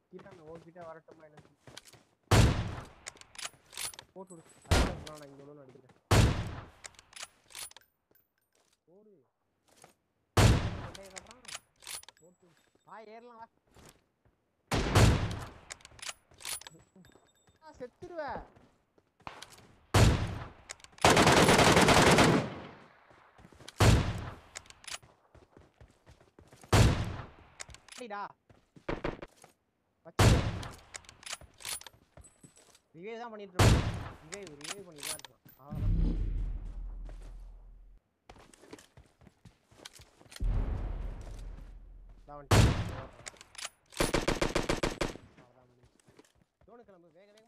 கிட்ட உன்கிட்ட வரட்டுமா என்ன சொல்லு. போட்டு விடு அதான் நான் இங்க ஒன்று அடிக்கிறேன் போடு மண்டையை காட்டுறான். போட்டு விடு. வா ஏறலாம் வா ஆ, செத்துருவ சரிடா வச்சு ரிவைவ் தான் பண்ணிட்டு இருக்கோம் ரிவைவ் ரிவைவ் பண்ணி தான் இருக்கோம் அவ்வளோதான் தான் வந்துட்டு. அவ்வளோதான் முடிஞ்சுச்சு. ஜோனு கிளம்பு வேக வேக